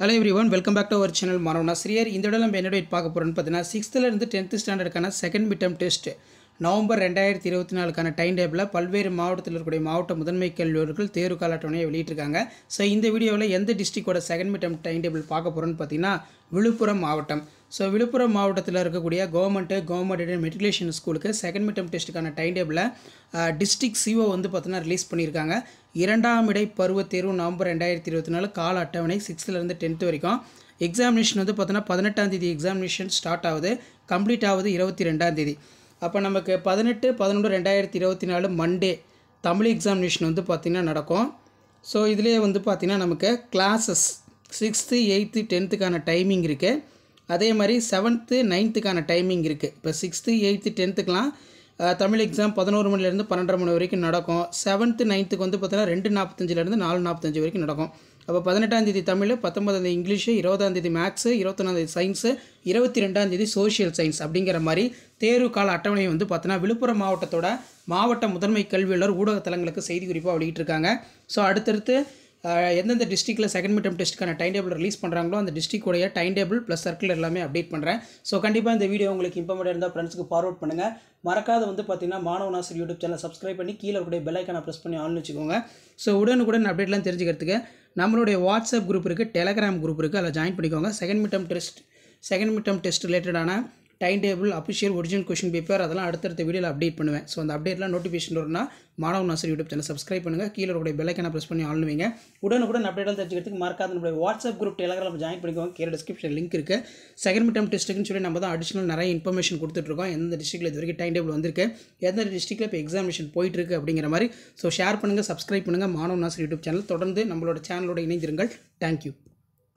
hello everyone welcome back to our channel மனோனா சிறியர் இந்த இடம் நம்ம என்னோட பார்க்க போகிறோன்னு பார்த்தீங்கன்னா சிக்ஸ்த்துலேருந்து டென்த்து ஸ்டாண்டர்டுக்கான செகண்ட் மிட்டம் டெஸ்ட் நவம்பர் ரெண்டாயிரத்தி இருபத்தி நாலுக்கான டைம் டேபிளில் பல்வேறு மாவட்டத்தில் இருக்கக்கூடிய மாவட்ட முதன்மை கல்வியர்கள் தேர்வு கால அட்டவணையை வெளியிட்டிருக்காங்க ஸோ இந்த வீடியோவில் எந்த டிஸ்ட்ரிக்டோட செகண்ட் மிட்டம் டைம் டேபிள் பார்க்க போகிறோன்னு பார்த்தீங்கன்னா விழுப்புரம் மாவட்டம் ஸோ விழுப்புரம் மாவட்டத்தில் இருக்கக்கூடிய கவர்மெண்ட்டு கவர்மெண்ட் மெட்ரிகுலேஷன் ஸ்கூலுக்கு செகண்ட் மிட்டம் டெஸ்ட்டுக்கான டைம் டேபிளில் டிஸ்ட்ரிக்ட் சிஓ வந்து பார்த்தீங்கன்னா ரிலீஸ் பண்ணியிருக்காங்க இரண்டாம் இடை பருவத் தேர்வு நவம்பர் ரெண்டாயிரத்தி இருபத்தி நாலு கால அட்டவணை சிக்ஸ்த்துலேருந்து டென்த்து வரைக்கும் எக்ஸாமினேஷன் வந்து பார்த்தோன்னா பதினெட்டாம் தேதி எக்ஸாமினேஷன் ஸ்டார்ட் ஆகுது கம்ப்ளீட் ஆகுது இருபத்தி ரெண்டாம் தேதி அப்போ நமக்கு பதினெட்டு பதினொன்று ரெண்டாயிரத்தி இருபத்தி நாலு மண்டே தமிழ் எக்ஸாமினேஷன் வந்து பார்த்திங்கன்னா நடக்கும் ஸோ இதிலே வந்து பார்த்திங்கன்னா நமக்கு கிளாஸஸ் சிக்ஸ்த்து எயித்து டென்த்துக்கான டைமிங் இருக்குது அதே மாதிரி செவன்த்து நைன்த்துக்கான டைமிங் இருக்குது இப்போ சிக்ஸ்த்து எயித்து டென்த்துக்கெலாம் தமிழ் எக்ஸாம் பதினோரு மணிலேருந்து பன்னெண்டரை மணி வரைக்கும் நடக்கும் செவன்த்து நைன்த்துக்கு வந்து பார்த்தீங்கன்னா ரெண்டு நாற்பத்தஞ்சிலேருந்து நாலு நாற்பத்தஞ்சு வரைக்கும் நடக்கும் அப்போ பதினெட்டாம் தேதி தமிழ் பத்தொன்பதாம் தேதி இங்கிலீஷு இருபதாம் தேதி மேக்ஸு இருபத்தொன்னாம் தேதி சயின்ஸு இருபத்தி ரெண்டாம் தேதி சோஷியல் சயின்ஸ் அப்படிங்கிற மாதிரி தேர்வு கால அட்டவணையை வந்து பார்த்தீங்கன்னா விழுப்புரம் மாவட்டத்தோட மாவட்ட முதன்மை கல்வியாளர் ஊடகத்தலங்களுக்கு செய்தி குறிப்பாக வெளியிட்டிருக்காங்க ஸோ அடுத்தடுத்து அஹ், எந்தெந்த டிஸ்ட்ரிக்ட்டில் செகண்ட் மிட்டம் டெஸ்ட்டுக்கான டைம் டேபிள் ரிலீஸ் பண்ணுறாங்களோ அந்த டிஸ்ட்ரிக்டோடைய டைம் டேபிள் ப்ளஸ் சர்க்கிள் எல்லாமே அப்டேட் பண்ணுறேன் ஸோ கண்டிப்பாக இந்த வீடியோ உங்களுக்கு இம்பார்மெண்ட் இருந்தால் ஃப்ரெண்ட்ஸுக்கு ஃபார்வர்ட் பண்ணுங்கள் மறக்காத வந்து பார்த்தீங்கன்னா மாணவனாசர் யூடியூப் சேனல் சப்ஸ்கிரைப் பண்ணி கீழே இருக்கக்கூடிய பெல் ஐக்கானை ப்ரெஸ் பண்ணி ஆன் வச்சுக்கோங்க ஸோ உடனுக்குடன் அப்டேட்லாம் தெரிஞ்சுக்கிறதுக்கு நம்மளுடைய வாட்ஸ்அப் குரூப் இருக்குது டெலகிராம் குரூப் இருக்குது அதில் ஜாயின் பண்ணிக்கோங்க second midterm test second midterm test ரிலேட்டடான time table official original question paper அதெல்லாம் அடுத்தடுத்த வீடியோவில் அப்டேட் பண்ணுவேன் ஸோ அந்த அப்டேட்லாம் நோட்டிஃபிகேஷன் வரும்னா மாணவ நாசர் யூடியூப் சேனல் சப்ஸ்கிரைப் பண்ணுங்கள் கீழே இருக்கக்கூடிய பெல்லைக்கான ப்ரெஸ் பண்ணி ஆன் வைங்க உடனுக்குடன் அப்டேட்லாம் தெரிஞ்சுக்கிறதுக்கு மறக்காத நம்மளுடைய வாட்ஸ்அப் குரூப் டெலகிராம் ஜாயின் பண்ணிக்கோங்க கீழே டிஸ்கிரிப்ஷன் லிங்க் இருக்குது செகண்ட் மிட்டம் டெஸ்ட்டுக்குன்னு சொல்லி நம்ம தான் அடிஷனல் நிறைய இன்ஃபர்மேஷன் கொடுத்துட்ருக்கோம் எந்த டிஸ்ட்ரிக்ட்டில் இது வரைக்கும் டைம் டேபிள் வந்திருக்கு எந்த டிஸ்ட்ரிக்ட்டில் இப்போ எக்ஸாமினேஷன் போயிட்டு இருக்கு அப்படிங்கிற மாதிரி ஸோ ஷேர் பண்ணுங்கள் சப்ஸ்கிரைப் பண்ணுங்கள் மாணவ நாசர் யூடியூப் சேனல் தொடர்ந்து நம்மளோட சேனலோட இணைந்திருங்கள் தேங்க்யூ